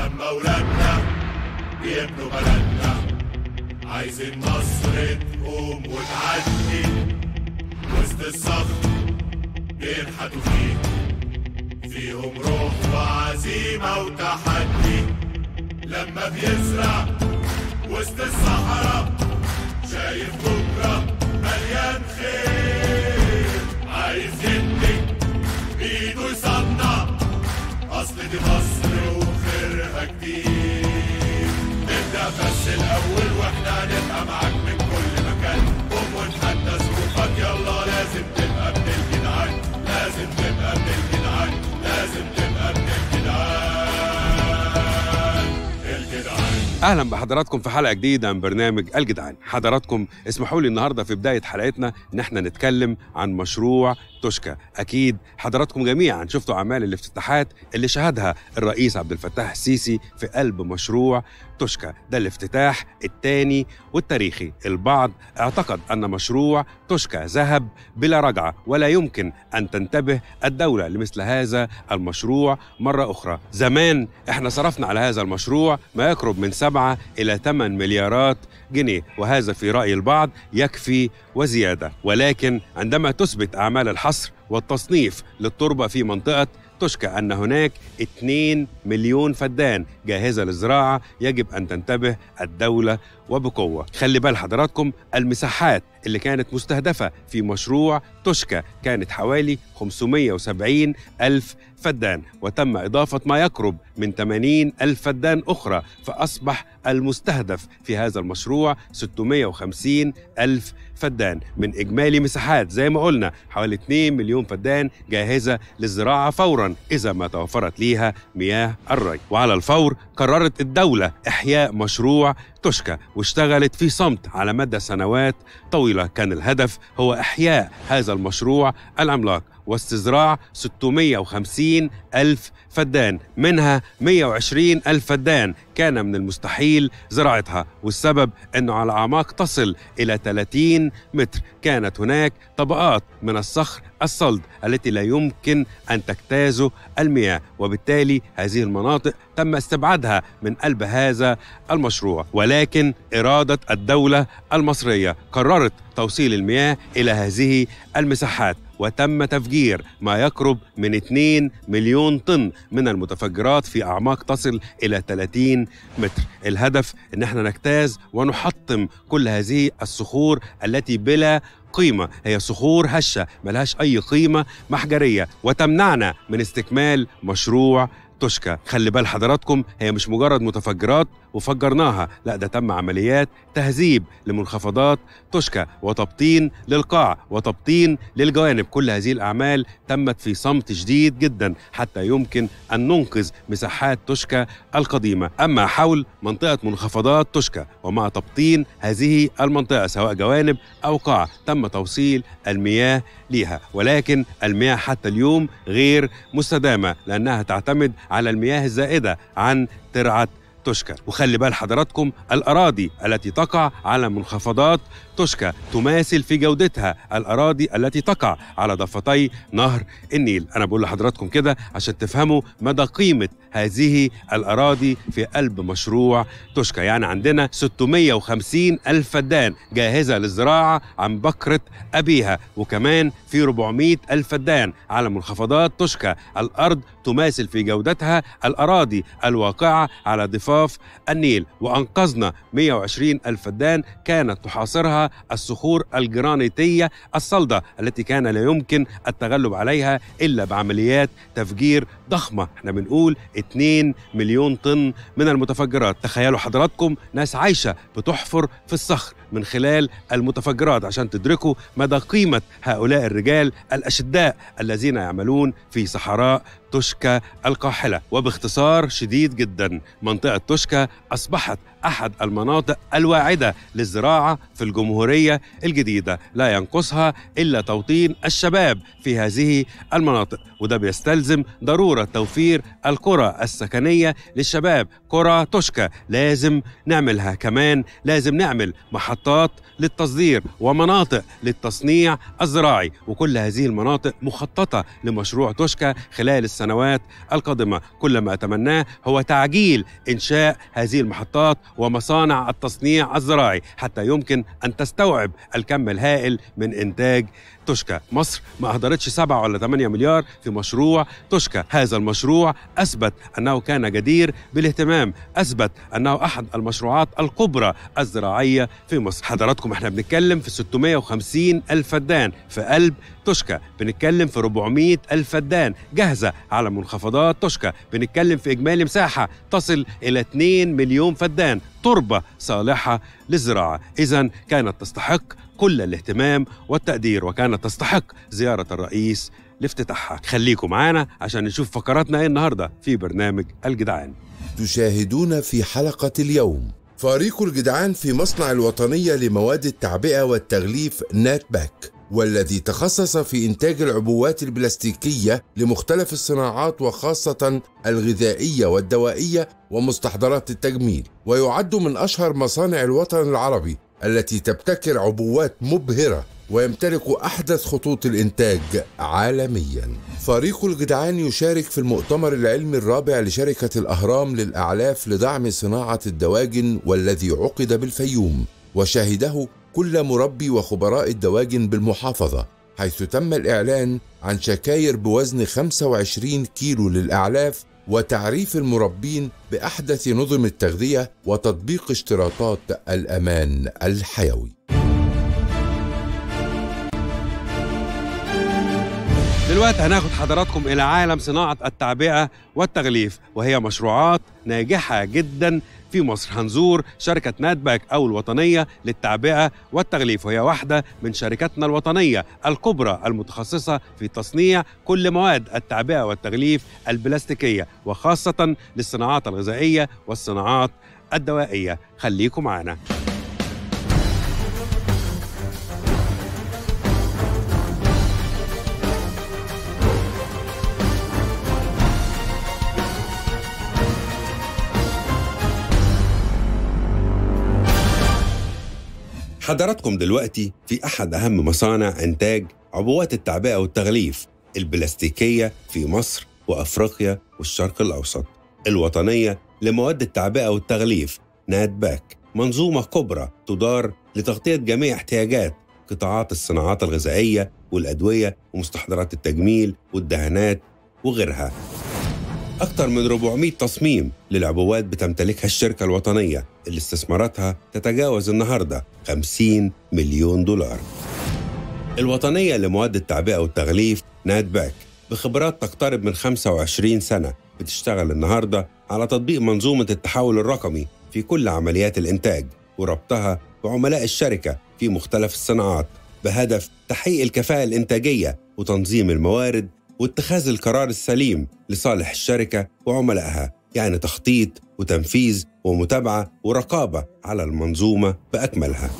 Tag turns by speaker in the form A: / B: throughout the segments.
A: لما ولادنا بيبنوا بلدنا عايزين مصر تقوم وتعدي وسط الصخر بينحتوا فيه فيهم روح وعزيمة وتحدي لما بيزرع وسط الصحراء شايف بكرة مليان خير عايز يبني بإيده يصنع أصل دي مصر وخيرها كتير نبدأ بس الأول وإحنا هنبقى معاك من كل مكان قوم ونحدى ظروفك يلا لازم تبقى ابن الجدعان لازم تبقى ابن الجدعان لازم تبقى ابن الجدعان الجدعان
B: اهلا بحضراتكم في حلقه جديده من برنامج الجدعان حضراتكم اسمحوا لي النهارده في بدايه حلقتنا ان احنا نتكلم عن مشروع توشكا اكيد حضراتكم جميعا شفتوا اعمال الافتتاحات اللي شهدها الرئيس عبد الفتاح السيسي في قلب مشروع توشكا ده الافتتاح الثاني والتاريخي البعض اعتقد ان مشروع توشكا ذهب بلا رجعه ولا يمكن ان تنتبه الدوله لمثل هذا المشروع مره اخرى زمان احنا صرفنا على هذا المشروع ما يقرب من 7 الى 8 مليارات جنيه وهذا في راي البعض يكفي وزياده ولكن عندما تثبت اعمال الحصر والتصنيف للتربه في منطقه تشكى أن هناك 2 مليون فدان جاهزة للزراعة يجب أن تنتبه الدولة وبقوة خلي بال حضراتكم المساحات اللي كانت مستهدفة في مشروع تشكى كانت حوالي 570 ألف فدان وتم إضافة ما يقرب من 80 ألف فدان أخرى فأصبح المستهدف في هذا المشروع 650 ألف فدان من إجمالي مساحات زي ما قلنا حوالي 2 مليون فدان جاهزة للزراعة فورا إذا ما توفرت ليها مياه الري وعلى الفور قررت الدولة إحياء مشروع تشكى واشتغلت في صمت على مدى سنوات طويلة كان الهدف هو إحياء هذا المشروع العملاق واستزراع 650 ألف فدان منها 120 ألف فدان كان من المستحيل زراعتها والسبب أنه على أعماق تصل إلى 30 متر كانت هناك طبقات من الصخر الصلد التي لا يمكن أن تجتاز المياه وبالتالي هذه المناطق تم استبعادها من قلب هذا المشروع ولكن إرادة الدولة المصرية قررت توصيل المياه إلى هذه المساحات وتم تفجير ما يقرب من 2 مليون طن من المتفجرات في أعماق تصل إلى 30 متر الهدف أن احنا نجتاز ونحطم كل هذه الصخور التي بلا قيمة هي صخور هشة ملهاش أي قيمة محجرية وتمنعنا من استكمال مشروع تشكى خلي بال حضراتكم هي مش مجرد متفجرات وفجرناها لا ده تم عمليات تهذيب لمنخفضات تشكى وتبطين للقاع وتبطين للجوانب كل هذه الأعمال تمت في صمت شديد جدا حتى يمكن أن ننقذ مساحات تشكى القديمة أما حول منطقة منخفضات تشكى ومع تبطين هذه المنطقة سواء جوانب أو قاع تم توصيل المياه ليها ولكن المياه حتى اليوم غير مستدامة لأنها تعتمد على المياه الزائدة عن ترعة تشكى وخلي بال حضراتكم الأراضي التي تقع على منخفضات تشكى تماثل في جودتها الأراضي التي تقع على ضفتي نهر النيل أنا بقول لحضراتكم كده عشان تفهموا مدى قيمة هذه الأراضي في قلب مشروع تشكى يعني عندنا 650 ألف فدان جاهزة للزراعة عن بكرة أبيها وكمان في 400 ألف فدان على منخفضات تشكى الأرض تماثل في جودتها الأراضي الواقعة على ضفاف النيل وأنقذنا 120 ألف فدان كانت تحاصرها الصخور الجرانيتية الصلدة التي كان لا يمكن التغلب عليها إلا بعمليات تفجير ضخمة احنا بنقول 2 مليون طن من المتفجرات تخيلوا حضراتكم ناس عايشة بتحفر في الصخر من خلال المتفجرات عشان تدركوا مدى قيمة هؤلاء الرجال الأشداء الذين يعملون في صحراء تشكى القاحلة وباختصار شديد جدا منطقة تشكى أصبحت أحد المناطق الواعدة للزراعة في الجمهورية الجديدة لا ينقصها إلا توطين الشباب في هذه المناطق وده بيستلزم ضرورة توفير القرى السكنية للشباب قرى تشكى لازم نعملها كمان لازم نعمل محطات للتصدير ومناطق للتصنيع الزراعي وكل هذه المناطق مخططة لمشروع تشكى خلال السنوات القادمة كل ما أتمناه هو تعجيل إنشاء هذه المحطات ومصانع التصنيع الزراعي حتى يمكن أن تستوعب الكم الهائل من إنتاج تشكى مصر ما أهدرتش 7 ولا 8 مليار في مشروع تشكى هذا المشروع أثبت أنه كان جدير بالاهتمام أثبت أنه أحد المشروعات الكبرى الزراعية في مصر حضراتكم احنا بنتكلم في 650 ألف فدان في قلب تشكى بنتكلم في 400 ألف فدان جاهزة على منخفضات تشكى بنتكلم في إجمالي مساحة تصل إلى 2 مليون فدان تربة صالحة للزراعة إذا كانت تستحق كل الاهتمام والتقدير وكانت تستحق زيارة الرئيس لافتتاحها خليكم معانا عشان نشوف فقراتنا ايه النهارده في برنامج الجدعان
C: تشاهدون في حلقة اليوم فريق الجدعان في مصنع الوطنية لمواد التعبئة والتغليف نات باك والذي تخصص في إنتاج العبوات البلاستيكية لمختلف الصناعات وخاصة الغذائية والدوائية ومستحضرات التجميل ويعد من أشهر مصانع الوطن العربي التي تبتكر عبوات مبهرة ويمتلك أحدث خطوط الإنتاج عالميا فريق الجدعان يشارك في المؤتمر العلمي الرابع لشركة الأهرام للأعلاف لدعم صناعة الدواجن والذي عقد بالفيوم وشهده كل مربي وخبراء الدواجن بالمحافظة حيث تم الإعلان عن شكاير بوزن 25 كيلو للأعلاف وتعريف المربين بأحدث نظم التغذية وتطبيق اشتراطات الأمان الحيوي
B: دلوقتي هناخد حضراتكم إلى عالم صناعة التعبئة والتغليف وهي مشروعات ناجحة جدا في مصر هنزور شركة ناتباك أو الوطنية للتعبئة والتغليف وهي واحدة من شركاتنا الوطنية الكبرى المتخصصة في تصنيع كل مواد التعبئة والتغليف البلاستيكية وخاصة للصناعات الغذائية والصناعات الدوائية خليكم معنا حضراتكم دلوقتي في أحد أهم مصانع إنتاج عبوات التعبئة والتغليف البلاستيكية في مصر وأفريقيا والشرق الأوسط الوطنية لمواد التعبئة والتغليف نات باك منظومة كبرى تدار لتغطية جميع احتياجات قطاعات الصناعات الغذائية والأدوية ومستحضرات التجميل والدهانات وغيرها أكثر من 400 تصميم للعبوات بتمتلكها الشركة الوطنية اللي استثماراتها تتجاوز النهاردة 50 مليون دولار الوطنية لمواد التعبئة والتغليف نات باك بخبرات تقترب من 25 سنة بتشتغل النهاردة على تطبيق منظومة التحول الرقمي في كل عمليات الإنتاج وربطها بعملاء الشركة في مختلف الصناعات بهدف تحقيق الكفاءة الإنتاجية وتنظيم الموارد واتخاذ القرار السليم لصالح الشركة وعملائها يعني تخطيط وتنفيذ ومتابعة ورقابة على المنظومة بأكملها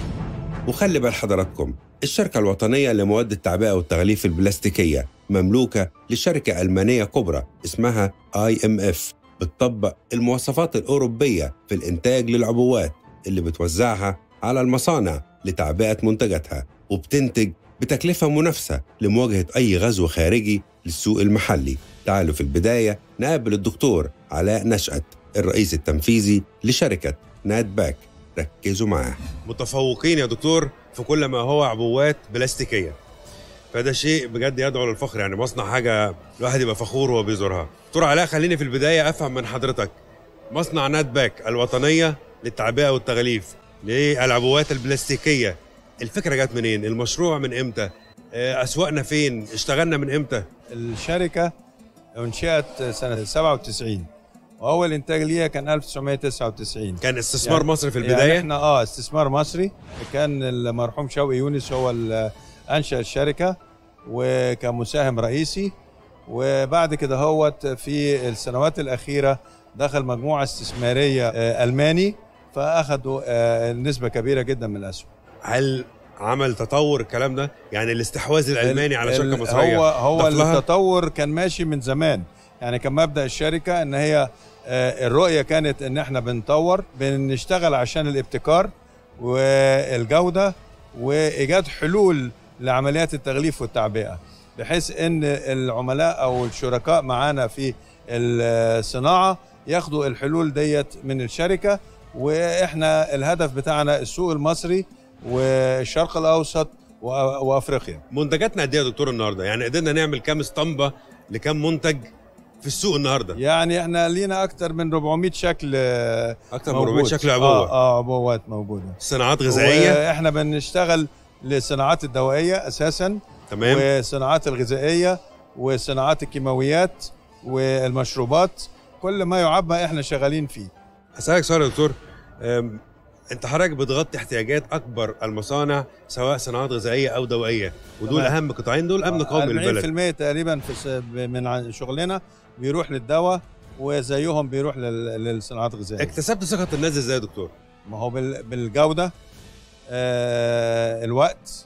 B: وخلي بال حضراتكم الشركة الوطنية لمواد التعبئة والتغليف البلاستيكية مملوكة لشركة ألمانية كبرى اسمها IMF بتطبق المواصفات الأوروبية في الإنتاج للعبوات اللي بتوزعها على المصانع لتعبئة منتجاتها وبتنتج بتكلفة منافسة لمواجهة أي غزو خارجي للسوق المحلي تعالوا في البداية نقابل الدكتور علاء نشأت الرئيس التنفيذي لشركة نات باك ركزوا معاه متفوقين يا دكتور في كل ما هو عبوات بلاستيكية فده شيء بجد يدعو للفخر يعني مصنع حاجة الواحد يبقى فخور وهو بيزورها دكتور علاء خليني في البداية أفهم من حضرتك مصنع نات باك الوطنية للتعبئة والتغليف للعبوات البلاستيكية الفكرة جت منين المشروع من امتى آه، أسواقنا فين اشتغلنا من امتى
D: الشركة انشئت سنة 97 وأول إنتاج ليها كان 1999
B: كان استثمار
D: يعني-
B: مصري في
D: يعني
B: البداية
D: احنا اه استثمار مصري كان المرحوم شوقي يونس هو اللي أنشأ الشركة وكان مساهم رئيسي وبعد كده هوت في السنوات الأخيرة دخل مجموعة استثمارية آه، ألماني فاخذوا آه، نسبه كبيره جدا من الاسهم
B: هل عمل تطور الكلام ده يعني الاستحواذ الالماني على
D: ال-
B: شركه مصريه
D: هو هو
B: ضاف لها؟
D: التطور كان ماشي من زمان يعني كان مبدا الشركه ان هي آه، الرؤيه كانت ان احنا بنطور بنشتغل عشان الابتكار والجوده وايجاد حلول لعمليات التغليف والتعبئه بحيث ان العملاء او الشركاء معانا في الصناعه ياخدوا الحلول ديت من الشركه واحنا الهدف بتاعنا السوق المصري والشرق الاوسط وأ- وافريقيا
B: منتجاتنا قد ايه يا دكتور النهارده يعني قدرنا نعمل كام اسطمبه لكام منتج في السوق النهارده
D: يعني احنا لينا اكتر من 400 شكل آه،
B: اكتر من
D: موجود
B: 400 شكل عبوه
D: اه, آه عبوات موجوده
B: صناعات غذائيه
D: احنا بنشتغل للصناعات الدوائيه اساسا
B: تمام
D: والصناعات الغذائيه وصناعات الكيماويات والمشروبات كل ما يعبى احنا شغالين فيه
B: هسألك سؤال يا دكتور أم، انت حضرتك بتغطي احتياجات اكبر المصانع سواء صناعات غذائيه او دوائيه ودول
D: تمام.
B: اهم قطاعين دول امن قومي للبلد
D: 40% تقريبا في س- من عن- شغلنا بيروح للدواء وزيهم بيروح لل- للصناعات الغذائيه
B: اكتسبت ثقه الناس ازاي يا دكتور
D: ما هو بال- بالجوده آه الوقت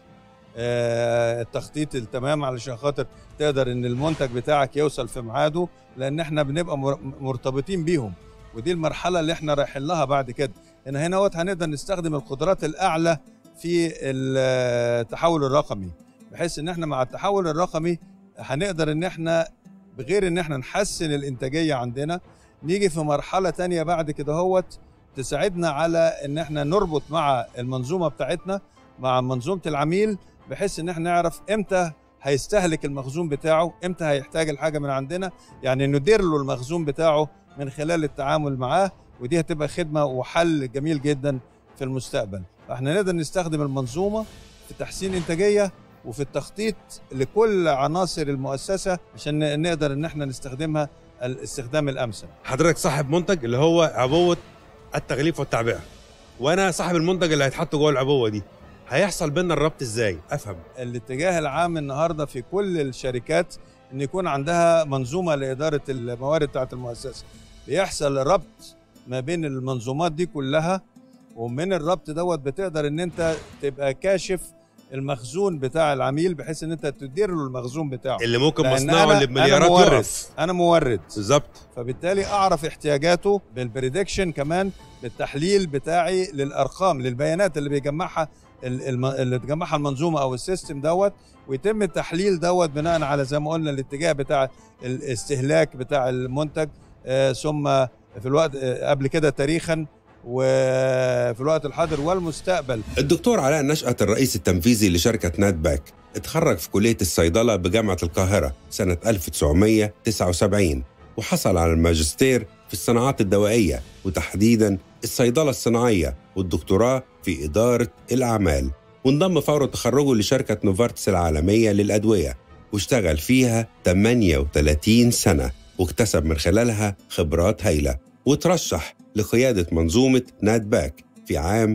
D: آه التخطيط التمام علشان خاطر تقدر ان المنتج بتاعك يوصل في ميعاده لان احنا بنبقى مر- مرتبطين بيهم ودي المرحله اللي احنا رايحين لها بعد كده ان هنا وقت هنقدر نستخدم القدرات الاعلى في التحول الرقمي بحيث ان احنا مع التحول الرقمي هنقدر ان احنا بغير ان احنا نحسن الانتاجيه عندنا نيجي في مرحله تانية بعد كده هوت تساعدنا على ان احنا نربط مع المنظومه بتاعتنا مع منظومه العميل بحيث ان احنا نعرف امتى هيستهلك المخزون بتاعه امتى هيحتاج الحاجه من عندنا يعني ندير له المخزون بتاعه من خلال التعامل معاه ودي هتبقى خدمه وحل جميل جدا في المستقبل فاحنا نقدر نستخدم المنظومه في تحسين انتاجيه وفي التخطيط لكل عناصر المؤسسه عشان نقدر ان احنا نستخدمها الاستخدام الامثل
B: حضرتك صاحب منتج اللي هو عبوه التغليف والتعبئه وانا صاحب المنتج اللي هيتحط جوه العبوه دي هيحصل بينا الربط ازاي افهم
D: الاتجاه العام النهارده في كل الشركات ان يكون عندها منظومه لاداره الموارد بتاعت المؤسسه بيحصل ربط ما بين المنظومات دي كلها ومن الربط دوت بتقدر ان انت تبقى كاشف المخزون بتاع العميل بحيث ان انت تدير له المخزون بتاعه
B: اللي ممكن
D: لأن
B: مصنعه
D: أنا-
B: اللي
D: أنا
B: بمليارات
D: مورد.
B: يقف
D: انا مورد
B: بالظبط
D: فبالتالي اعرف احتياجاته بالبريدكشن كمان بالتحليل بتاعي للارقام للبيانات اللي بيجمعها ال- الم- اللي تجمعها المنظومه او السيستم دوت ويتم التحليل دوت بناء على زي ما قلنا الاتجاه بتاع الاستهلاك بتاع المنتج آه، ثم في الوقت آه، قبل كده تاريخا وفي الوقت الحاضر والمستقبل
C: الدكتور علاء نشأت الرئيس التنفيذي لشركة نات باك اتخرج في كلية الصيدلة بجامعة القاهرة سنة 1979 وحصل على الماجستير في الصناعات الدوائية وتحديدا الصيدلة الصناعية والدكتوراه في إدارة الأعمال وانضم فور تخرجه لشركة نوفارتس العالمية للأدوية واشتغل فيها 38 سنة واكتسب من خلالها خبرات هايلة وترشح لقيادة منظومة نات باك في عام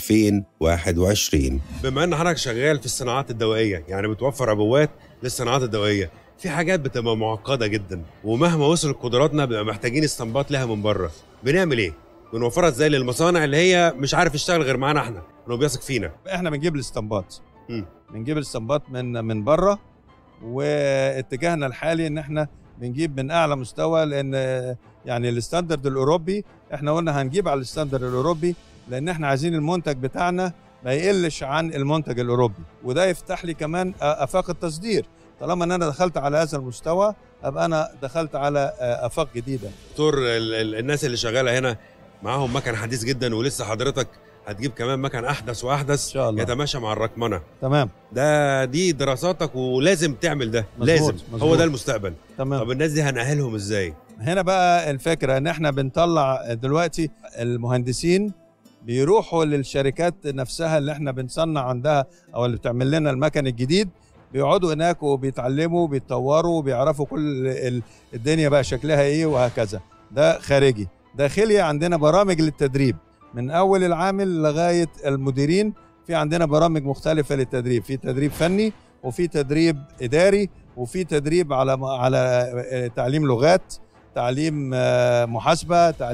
C: 2021
B: بما ان حضرتك شغال في الصناعات الدوائيه يعني بتوفر عبوات للصناعات الدوائيه في حاجات بتبقى معقده جدا ومهما وصلت قدراتنا بيبقى محتاجين استنباط لها من بره بنعمل ايه بنوفرها ازاي للمصانع اللي هي مش عارف تشتغل غير معانا احنا انه بيثق فينا
D: احنا بنجيب الاستنباط
B: مم.
D: بنجيب الاستنباط من من بره واتجاهنا الحالي ان احنا بنجيب من اعلى مستوى لان يعني الستاندرد الاوروبي احنا قلنا هنجيب على الستاندرد الاوروبي لان احنا عايزين المنتج بتاعنا ما يقلش عن المنتج الاوروبي وده يفتح لي كمان افاق التصدير طالما ان انا دخلت على هذا المستوى ابقى انا دخلت على افاق جديده
B: دكتور ال- ال- الناس اللي شغاله هنا معاهم مكن حديث جدا ولسه حضرتك هتجيب كمان مكن احدث واحدث
D: ان شاء الله
B: يتماشى مع الرقمنه
D: تمام
B: ده دي دراساتك ولازم تعمل ده
D: مظبوط،
B: لازم هو
D: مظبوط.
B: ده المستقبل
D: تمام
B: طب الناس دي هنأهلهم ازاي
D: هنا بقى الفكره ان احنا بنطلع دلوقتي المهندسين بيروحوا للشركات نفسها اللي احنا بنصنع عندها او اللي بتعمل لنا المكن الجديد بيقعدوا هناك وبيتعلموا وبيتطوروا وبيعرفوا كل ال- الدنيا بقى شكلها ايه وهكذا ده خارجي داخلي عندنا برامج للتدريب من اول العامل لغايه المديرين في عندنا برامج مختلفه للتدريب في تدريب فني وفي تدريب اداري وفي تدريب على على تعليم لغات تعليم آه، محاسبه تعليم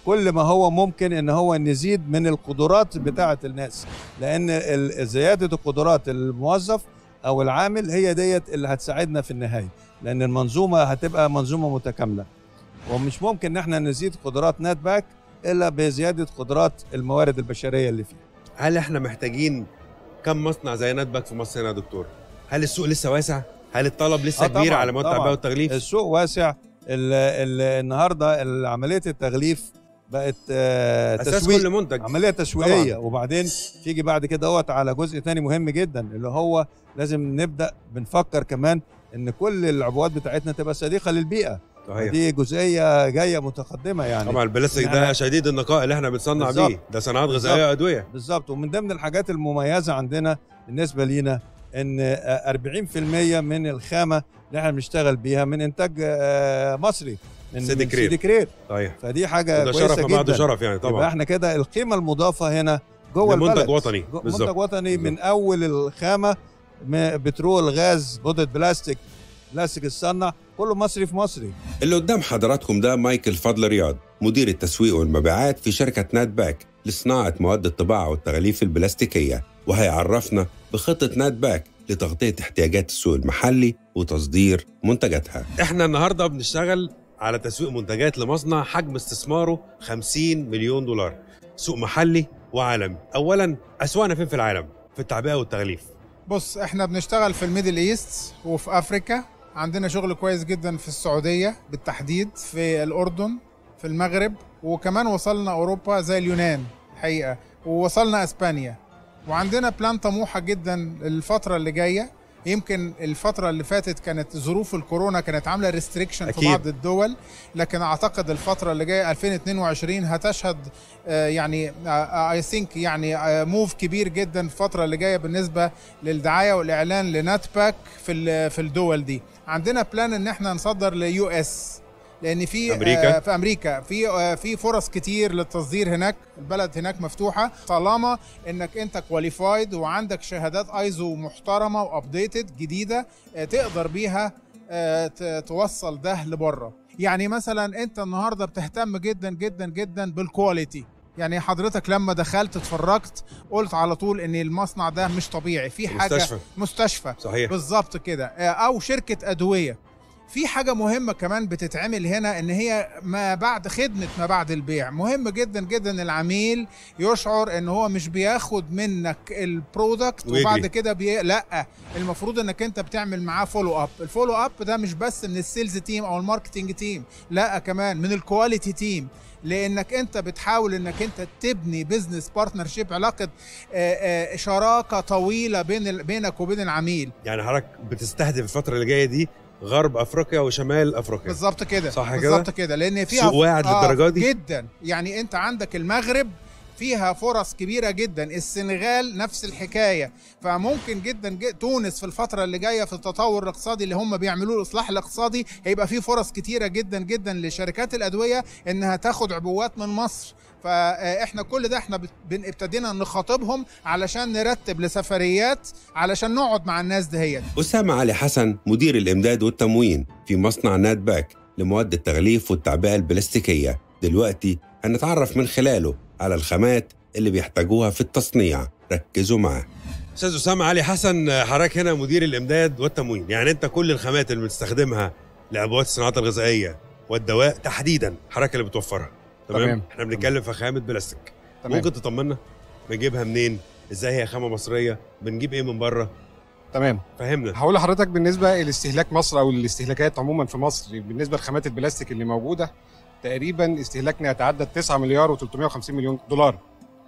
D: كل ما هو ممكن ان هو نزيد من القدرات بتاعه الناس لان ال- زياده القدرات الموظف او العامل هي ديت اللي هتساعدنا في النهايه لان المنظومه هتبقى منظومه متكامله ومش ممكن ان احنا نزيد قدرات نات باك الا بزياده قدرات الموارد البشريه اللي فيها
B: هل احنا محتاجين كم مصنع زي ناتباك في مصر هنا يا دكتور هل السوق لسه واسع هل الطلب لسه
D: آه
B: كبير
D: طبعاً،
B: على مواد
D: طبعاً.
B: التعبئه والتغليف
D: السوق واسع ال ال النهارده عمليه التغليف بقت آه،
B: اساس
D: تسويق
B: كل منتج
D: عمليه تسويقيه
B: طبعاً.
D: وبعدين تيجي بعد كده دوت على جزء تاني مهم جدا اللي هو لازم نبدا بنفكر كمان ان كل العبوات بتاعتنا تبقى صديقه للبيئه
B: صحيح
D: دي جزئيه جايه متقدمه يعني
B: طبعا البلاستيك ده
D: إحنا-
B: شديد النقاء اللي احنا بنصنع
D: بالظبط.
B: بيه ده صناعات
D: بالظبط.
B: غذائيه وادويه
D: بالظبط ومن ضمن الحاجات المميزه عندنا بالنسبه لينا ان آه، 40% من الخامه اللي احنا بنشتغل بيها من انتاج آه، مصري من
B: سيدي
D: من
B: كرير.
D: سيدي كرير
B: صحيح
D: فدي حاجه
B: وده
D: كويسه
B: شرف ما بعده
D: جدا
B: شرف يعني
D: يبقى
B: طبعا
D: احنا كده القيمه المضافه هنا جوه
B: لمنتج
D: البلد
B: وطني،
D: جو-
B: بالظبط.
D: منتج وطني من
B: بالظبط.
D: اول الخامه م- بترول غاز بودة بلاستيك بلاستيك الصنع كله مصري في مصري
C: اللي قدام حضراتكم ده مايكل فضل رياض مدير التسويق والمبيعات في شركة نات باك لصناعة مواد الطباعة والتغليف البلاستيكية وهيعرفنا بخطة نات باك لتغطية احتياجات السوق المحلي وتصدير منتجاتها
B: احنا النهارده بنشتغل على تسويق منتجات لمصنع حجم استثماره 50 مليون دولار سوق محلي وعالمي اولا اسواقنا فين في العالم في التعبئه والتغليف
E: بص احنا بنشتغل في الميدل ايست وفي افريكا عندنا شغل كويس جدا في السعوديه بالتحديد في الاردن في المغرب وكمان وصلنا اوروبا زي اليونان الحقيقه ووصلنا اسبانيا وعندنا بلان طموحه جدا الفتره اللي جايه يمكن الفترة اللي فاتت كانت ظروف الكورونا كانت عاملة ريستريكشن في
B: أكيد.
E: بعض الدول لكن اعتقد الفترة اللي جاية 2022 هتشهد آه، يعني اي ثينك يعني موف كبير جدا الفترة اللي جاية بالنسبة للدعاية والاعلان لنات باك في ال- في الدول دي عندنا بلان ان احنا نصدر ليو اس لان في
B: أمريكا؟
E: آه، في امريكا في آه، في فرص كتير للتصدير هناك البلد هناك مفتوحه طالما انك انت كواليفايد وعندك شهادات ايزو محترمه وابديتد جديده آه، تقدر بيها آه، ت- توصل ده لبره يعني مثلا انت النهارده بتهتم جدا جدا جدا بالكواليتي يعني حضرتك لما دخلت اتفرجت قلت على طول ان المصنع ده مش طبيعي في حاجه
B: مستشفى.
E: مستشفى
B: صحيح
E: بالظبط كده آه، او شركه ادويه في حاجه مهمه كمان بتتعمل هنا ان هي ما بعد خدمه ما بعد البيع مهم جدا جدا العميل يشعر ان هو مش بياخد منك البرودكت
B: ويجري.
E: وبعد كده بي... لا المفروض انك انت بتعمل معاه فولو اب الفولو اب ده مش بس من السيلز تيم او الماركتنج تيم لا كمان من الكواليتي تيم لانك انت بتحاول انك انت تبني بزنس بارتنرشيب علاقه آه، آه، شراكه طويله بين ال- بينك وبين العميل
B: يعني حضرتك بتستهدف الفتره اللي جايه دي غرب افريقيا وشمال افريقيا
E: بالظبط كده
B: صح كده؟
E: بالظبط كده لان فيها
B: سوق واعد للدرجة دي؟
E: جدا يعني انت عندك المغرب فيها فرص كبيره جدا السنغال نفس الحكايه فممكن جدا جد تونس في الفتره اللي جايه في التطور الاقتصادي اللي هم بيعملوه الاصلاح الاقتصادي هيبقى في فرص كتيره جدا جدا لشركات الادويه انها تاخد عبوات من مصر فاحنا كل ده احنا بت- بن- ابتدينا نخاطبهم علشان نرتب لسفريات علشان نقعد مع الناس دهيت
C: أسامة علي حسن مدير الإمداد والتموين في مصنع نات باك لمواد التغليف والتعبئة البلاستيكية دلوقتي هنتعرف من خلاله على الخامات اللي بيحتاجوها في التصنيع ركزوا معاه
B: استاذ اسامه علي حسن حضرتك هنا مدير الامداد والتموين يعني انت كل الخامات اللي بتستخدمها لابواب الصناعات الغذائيه والدواء تحديدا حضرتك اللي بتوفرها تمام,
F: تمام.
B: احنا بنتكلم في خامه بلاستيك
F: تمام.
B: ممكن تطمنا بنجيبها منين ازاي هي خامه مصريه بنجيب ايه من بره
F: تمام
B: فهمنا
F: هقول لحضرتك بالنسبه لاستهلاك مصر او الاستهلاكات عموما في مصر بالنسبه لخامات البلاستيك اللي موجوده تقريبا استهلاكنا يتعدى 9 مليار و350 مليون دولار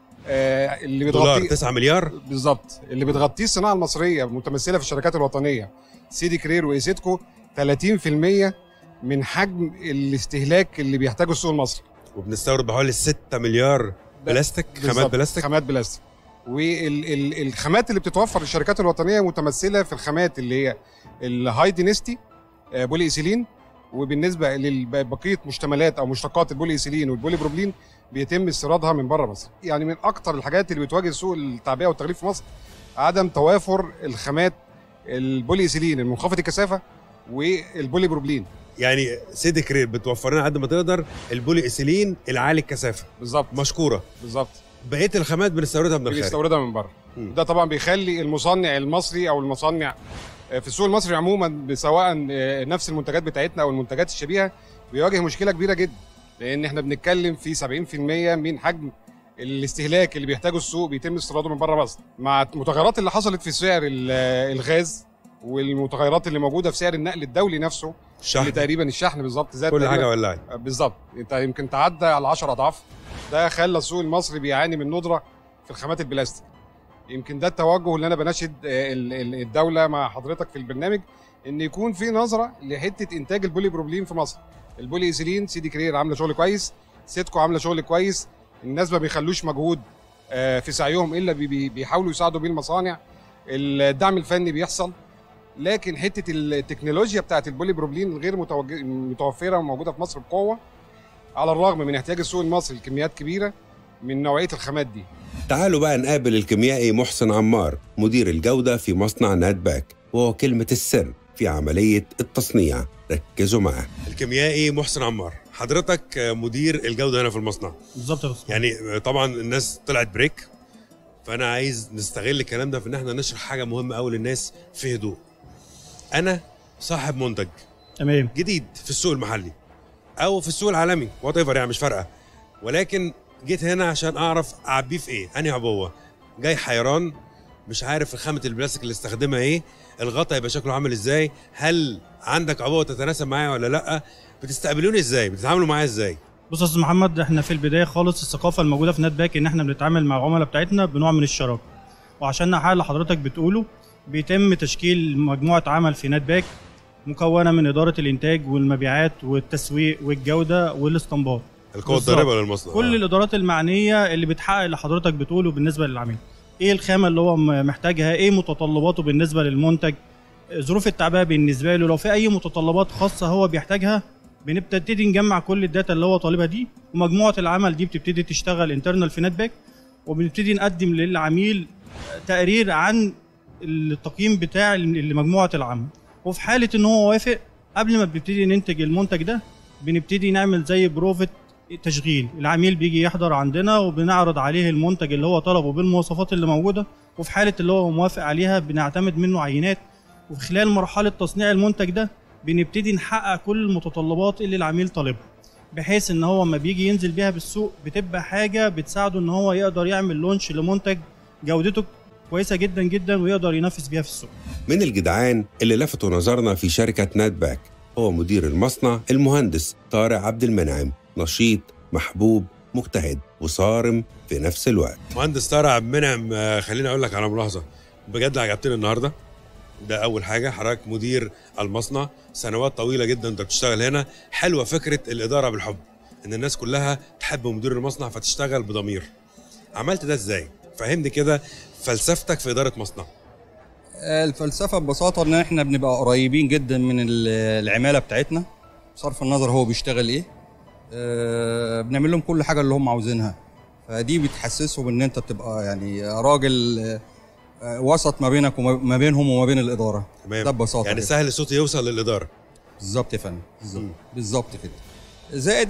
F: آه اللي
B: دولار
F: بتغطيه
B: 9 مليار
F: بالظبط اللي بتغطيه الصناعه المصريه متمثله في الشركات الوطنيه سيدي كرير وايسيتكو 30% من حجم الاستهلاك اللي بيحتاجه السوق المصري
B: وبنستورد بحوالي 6 مليار بلاستيك خامات
F: بالظبط،
B: بلاستيك
F: خامات بلاستيك والخامات اللي بتتوفر للشركات الوطنيه متمثله في الخامات اللي هي الهاي دينستي آه، بولي ايثيلين وبالنسبه لبقيه مشتملات او مشتقات البولي ايثيلين والبولي بروبلين بيتم استيرادها من بره مصر يعني من اكتر الحاجات اللي بتواجه سوق التعبئه والتغليف في مصر عدم توافر الخامات البولي ايثيلين المنخفض الكثافه والبولي بروبلين
B: يعني سيدي كرير بتوفر لنا قد ما تقدر البولي ايثيلين العالي الكثافه
F: بالظبط
B: مشكوره
F: بالظبط
B: بقيه الخامات بنستوردها من الخارج
F: بنستوردها من بره
B: مم.
F: ده طبعا بيخلي المصنع المصري او المصنع آه، في السوق المصري عموما سواء آه، نفس المنتجات بتاعتنا او المنتجات الشبيهه بيواجه مشكله كبيره جدا لان احنا بنتكلم في 70% من حجم الاستهلاك اللي بيحتاجه السوق بيتم استيراده من بره مصر مع المتغيرات اللي حصلت في سعر ال- آه، الغاز والمتغيرات اللي موجوده في سعر النقل الدولي نفسه اللي
B: الشحن
F: تقريبا الشحن بالظبط زاد
B: كل
F: تقريباً
B: حاجه ولعت
F: بالظبط انت يمكن تعدى على 10 اضعاف ده خلى السوق المصري بيعاني من ندره في الخامات البلاستيك يمكن ده التوجه اللي انا بناشد آه، ال- ال- الدوله مع حضرتك في البرنامج ان يكون في نظره لحته انتاج البولي بروبلين في مصر البولي ايثيلين سيدي كرير عامله شغل كويس سيتكو عامله شغل كويس الناس ما بيخلوش مجهود آه، في سعيهم الا بي- بي- بيحاولوا يساعدوا بيه المصانع الدعم الفني بيحصل لكن حته التكنولوجيا بتاعت البولي بروبلين الغير متوج- متوفره وموجوده في مصر بقوه على الرغم من احتياج السوق المصري لكميات كبيره من نوعيه الخامات دي
B: تعالوا بقى نقابل الكيميائي محسن عمار مدير الجودة في مصنع نات باك وهو كلمة السر في عملية التصنيع ركزوا معاه الكيميائي محسن عمار حضرتك مدير الجودة هنا في المصنع
G: بالظبط يا دكتور.
B: يعني طبعا الناس طلعت بريك فأنا عايز نستغل الكلام ده في إن احنا نشرح حاجة مهمة أوي للناس في هدوء أنا صاحب منتج
G: تمام
B: جديد في السوق المحلي او في السوق العالمي وات ايفر يعني مش فارقه ولكن جيت هنا عشان اعرف اعبيه في ايه انهي عبوه جاي حيران مش عارف خامه البلاستيك اللي استخدمها ايه الغطا يبقى شكله عامل ازاي هل عندك عبوه تتناسب معايا ولا لا بتستقبلوني ازاي بتتعاملوا معايا ازاي
G: بص يا استاذ محمد احنا في البدايه خالص الثقافه الموجوده في نت باك ان احنا بنتعامل مع العملاء بتاعتنا بنوع من الشراكه وعشان نحقق اللي حضرتك بتقوله بيتم تشكيل مجموعه عمل في نت باك مكونه من اداره الانتاج والمبيعات والتسويق والجوده والاستنباط
B: القوه
G: بالظبط.
B: الضاربه للمصنع
G: كل
B: آه.
G: الادارات المعنيه اللي بتحقق اللي حضرتك بتقوله بالنسبه للعميل ايه الخامه اللي هو م- محتاجها ايه متطلباته بالنسبه للمنتج ظروف التعبئه بالنسبه له لو في اي متطلبات خاصه هو بيحتاجها بنبتدي نجمع كل الداتا اللي هو طالبها دي ومجموعه العمل دي بتبتدي تشتغل انترنال في نت باك وبنبتدي نقدم للعميل تقرير عن التقييم بتاع لمجموعه العمل وفي حاله ان هو وافق قبل ما بنبتدي ننتج المنتج ده بنبتدي نعمل زي بروفة تشغيل العميل بيجي يحضر عندنا وبنعرض عليه المنتج اللي هو طلبه بالمواصفات اللي موجوده وفي حاله اللي هو موافق عليها بنعتمد منه عينات وفي خلال مرحله تصنيع المنتج ده بنبتدي نحقق كل المتطلبات اللي العميل طالبها بحيث ان هو لما بيجي ينزل بيها بالسوق بتبقى حاجه بتساعده ان هو يقدر يعمل لونش لمنتج جودته كويسه جدا جدا ويقدر ينافس بيها في السوق
B: من الجدعان اللي لفتوا نظرنا في شركة نات باك هو مدير المصنع المهندس طارق عبد المنعم نشيط محبوب مجتهد وصارم في نفس الوقت مهندس طارق عبد المنعم آه، خليني اقول لك على ملاحظة بجد عجبتني النهارده ده اول حاجه حضرتك مدير المصنع سنوات طويله جدا انت بتشتغل هنا حلوه فكره الاداره بالحب ان الناس كلها تحب مدير المصنع فتشتغل بضمير عملت ده ازاي فهمني كده فلسفتك في اداره مصنع
H: الفلسفه ببساطه ان احنا بنبقى قريبين جدا من ال- العماله بتاعتنا بصرف النظر هو بيشتغل ايه آه، بنعمل لهم كل حاجه اللي هم عاوزينها فدي بتحسسهم ان انت بتبقى يعني راجل آه، وسط ما بينك وما بينهم وما بين الاداره
B: تمام
H: ده ببساطه
B: يعني
H: كده.
B: سهل الصوت يوصل للاداره
H: بالظبط يا فندم بالظبط بالظبط كده زائد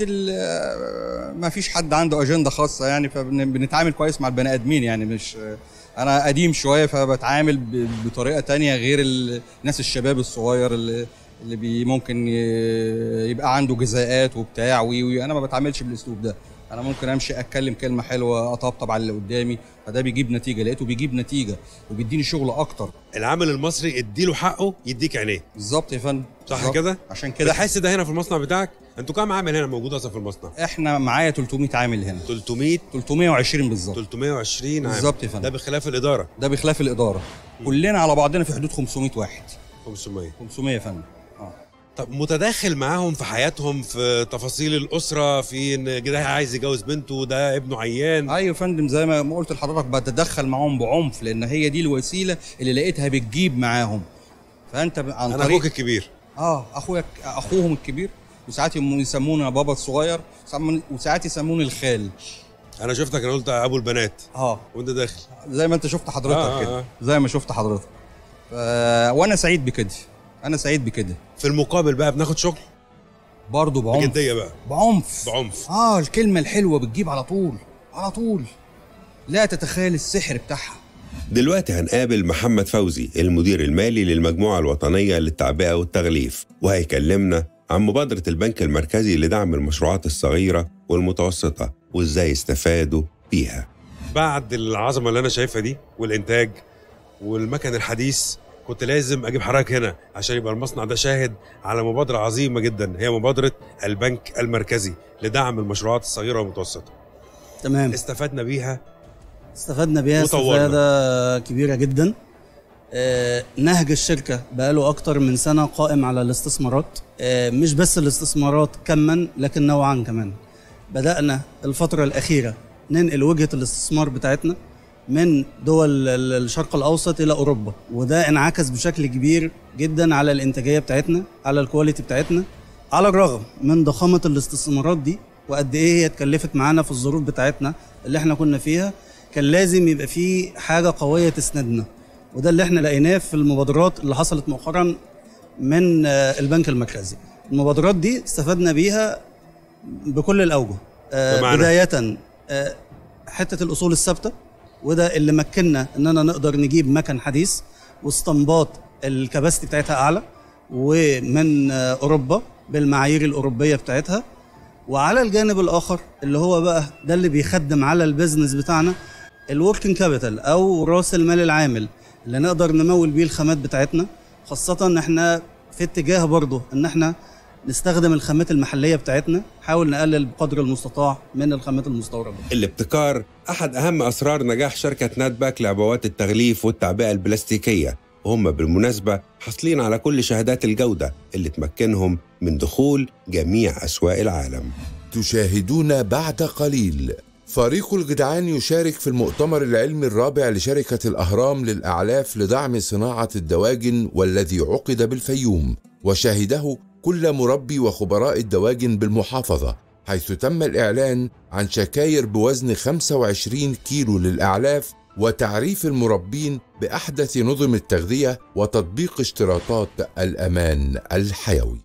H: ما فيش حد عنده اجنده خاصه يعني فبنتعامل كويس مع البني ادمين يعني مش انا قديم شويه فبتعامل ب- بطريقه تانية غير ال- الناس الشباب الصغير اللي اللي بي ممكن ي- يبقى عنده جزاءات وبتاع وي وي انا ما بتعاملش بالاسلوب ده انا ممكن امشي اتكلم كلمه حلوه اطبطب على اللي قدامي فده بيجيب نتيجه لقيته بيجيب نتيجه وبيديني شغل اكتر
B: العامل المصري اديله حقه يديك عينيه
H: بالظبط يا فندم
B: صح
H: بالظبط.
B: كده
H: عشان
B: كده
H: كده
B: تحس ده هنا في المصنع بتاعك انتوا كام عامل هنا موجود اصلا في المصنع
H: احنا معايا 300 عامل هنا
B: 300
H: 320 بالظبط
B: 320 عامل
H: بالظبط يا فندم.
B: ده بخلاف الاداره
H: ده بخلاف الاداره كلنا على بعضنا في حدود 500 واحد
B: 500
H: 500 يا فندم اه
B: طب متداخل معاهم في حياتهم في تفاصيل الاسره في ان ده عايز يجوز بنته ده ابنه عيان
H: ايوه يا فندم زي ما ما قلت لحضرتك بتدخل معاهم بعنف لان هي دي الوسيله اللي لقيتها بتجيب معاهم فانت ب- عن
B: انا
H: طريق
B: اخوك الكبير
H: اه اخويا اخوهم الكبير وساعات يم- يسموني بابا الصغير وساعات- وساعات يسموني الخال
B: انا شفتك انا قلت ابو البنات
H: اه
B: وانت داخل
H: زي ما انت شفت حضرتك
B: آه، آه،
H: كده
B: آه.
H: زي ما شفت حضرتك ف... وانا سعيد بكده انا سعيد بكده
B: في المقابل بقى بناخد شغل
H: برضه بعنف
B: بجديه بقى
H: بعنف
B: بعنف
H: اه الكلمه الحلوه بتجيب على طول على طول لا تتخيل السحر بتاعها
B: دلوقتي هنقابل محمد فوزي المدير المالي للمجموعة الوطنية للتعبئة والتغليف وهيكلمنا عن مبادرة البنك المركزي لدعم المشروعات الصغيرة والمتوسطة وازاي استفادوا بيها بعد العظمة اللي أنا شايفها دي والإنتاج والمكن الحديث كنت لازم أجيب حضرتك هنا عشان يبقى المصنع ده شاهد على مبادرة عظيمة جدا هي مبادرة البنك المركزي لدعم المشروعات الصغيرة والمتوسطة
I: تمام
B: استفدنا بيها
I: استفدنا بيها
B: وطورنا.
I: استفادة كبيرة جدا آه، نهج الشركة بقاله أكتر من سنة قائم على الاستثمارات آه، مش بس الاستثمارات كما لكن نوعا كمان بدأنا الفترة الأخيرة ننقل وجهة الاستثمار بتاعتنا من دول ال- الشرق الأوسط إلى أوروبا وده انعكس بشكل كبير جدا على الإنتاجية بتاعتنا على الكواليتي بتاعتنا على الرغم من ضخامة الاستثمارات دي وقد إيه هي اتكلفت معانا في الظروف بتاعتنا اللي احنا كنا فيها كان لازم يبقى في حاجة قوية تسندنا وده اللي احنا لقيناه في المبادرات اللي حصلت مؤخرا من آه، البنك المركزي المبادرات دي استفدنا بيها بكل الأوجه آه،
B: بمعنى؟
I: بداية آه، حتة الأصول الثابتة وده اللي مكننا إننا نقدر نجيب مكن حديث واستنباط الكباستي بتاعتها أعلى ومن آه، أوروبا بالمعايير الأوروبية بتاعتها وعلى الجانب الآخر اللي هو بقى ده اللي بيخدم على البيزنس بتاعنا الوركينج كابيتال أو رأس المال العامل اللي نقدر نمول بيه الخامات بتاعتنا خاصة إن احنا في اتجاه برضه إن احنا نستخدم الخامات المحلية بتاعتنا نحاول نقلل بقدر المستطاع من الخامات المستوردة
B: الابتكار أحد أهم أسرار نجاح شركة نات باك لعبوات التغليف والتعبئة البلاستيكية وهم بالمناسبة حاصلين على كل شهادات الجودة اللي تمكنهم من دخول جميع أسواق العالم
C: تشاهدون بعد قليل فريق الجدعان يشارك في المؤتمر العلمي الرابع لشركة الأهرام للأعلاف لدعم صناعة الدواجن والذي عقد بالفيوم وشهده كل مربي وخبراء الدواجن بالمحافظة حيث تم الإعلان عن شكاير بوزن 25 كيلو للأعلاف وتعريف المربين بأحدث نظم التغذية وتطبيق اشتراطات الأمان الحيوي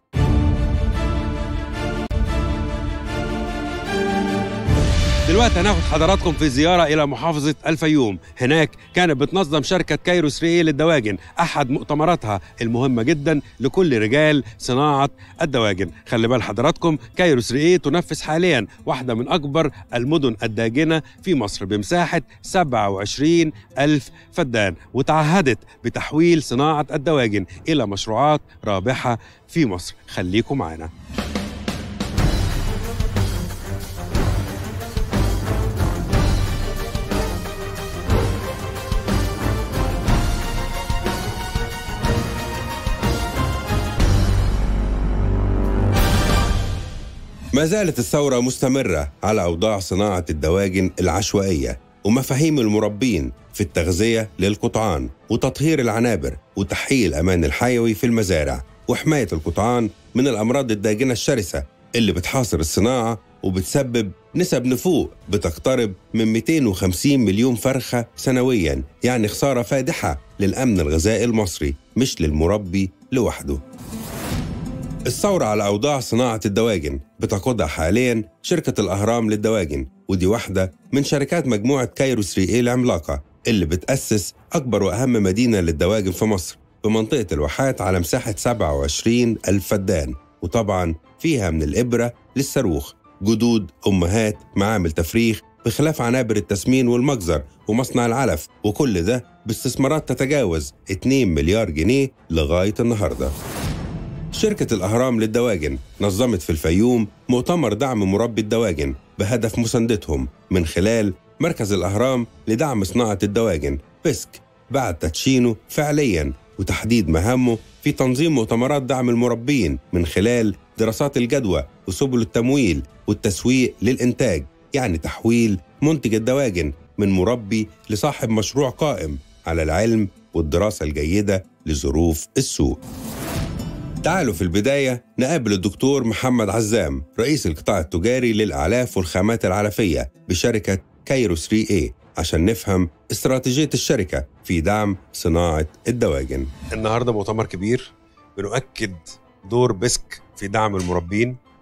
B: دلوقتي هناخد حضراتكم في زيارة إلى محافظة الفيوم هناك كانت بتنظم شركة كايرو 3 للدواجن أحد مؤتمراتها المهمة جدا لكل رجال صناعة الدواجن خلي بال حضراتكم كايرو 3 تنفذ حاليا واحدة من أكبر المدن الداجنة في مصر بمساحة 27 ألف فدان وتعهدت بتحويل صناعة الدواجن إلى مشروعات رابحة في مصر خليكم معنا ما زالت الثورة مستمرة على أوضاع صناعة الدواجن العشوائية ومفاهيم المربين في التغذية للقطعان وتطهير العنابر وتحقيق الأمان الحيوي في المزارع وحماية القطعان من الأمراض الداجنة الشرسة اللي بتحاصر الصناعة وبتسبب نسب نفوق بتقترب من 250 مليون فرخة سنويا يعني خسارة فادحة للأمن الغذائي المصري مش للمربي لوحده الثورة على أوضاع صناعة الدواجن بتقودها حاليا شركة الأهرام للدواجن ودي واحدة من شركات مجموعة كايرو 3 العملاقة اللي بتأسس أكبر وأهم مدينة للدواجن في مصر بمنطقة الواحات على مساحة 27 ألف فدان وطبعا فيها من الإبرة للصاروخ جدود أمهات معامل تفريخ بخلاف عنابر التسمين والمجزر ومصنع العلف وكل ده باستثمارات تتجاوز 2 مليار جنيه لغاية النهارده شركة الأهرام للدواجن نظمت في الفيوم مؤتمر دعم مربي الدواجن بهدف مساندتهم من خلال مركز الأهرام لدعم صناعة الدواجن بسك بعد تدشينه فعليا وتحديد مهامه في تنظيم مؤتمرات دعم المربين من خلال دراسات الجدوى وسبل التمويل والتسويق للإنتاج يعني تحويل منتج الدواجن من مربي لصاحب مشروع قائم على العلم والدراسة الجيدة لظروف السوق تعالوا في البداية نقابل الدكتور محمد عزام رئيس القطاع التجاري للأعلاف والخامات العلفية بشركة كايرو 3A عشان نفهم استراتيجية الشركة في دعم صناعة الدواجن النهاردة مؤتمر كبير بنؤكد دور بسك في دعم المربين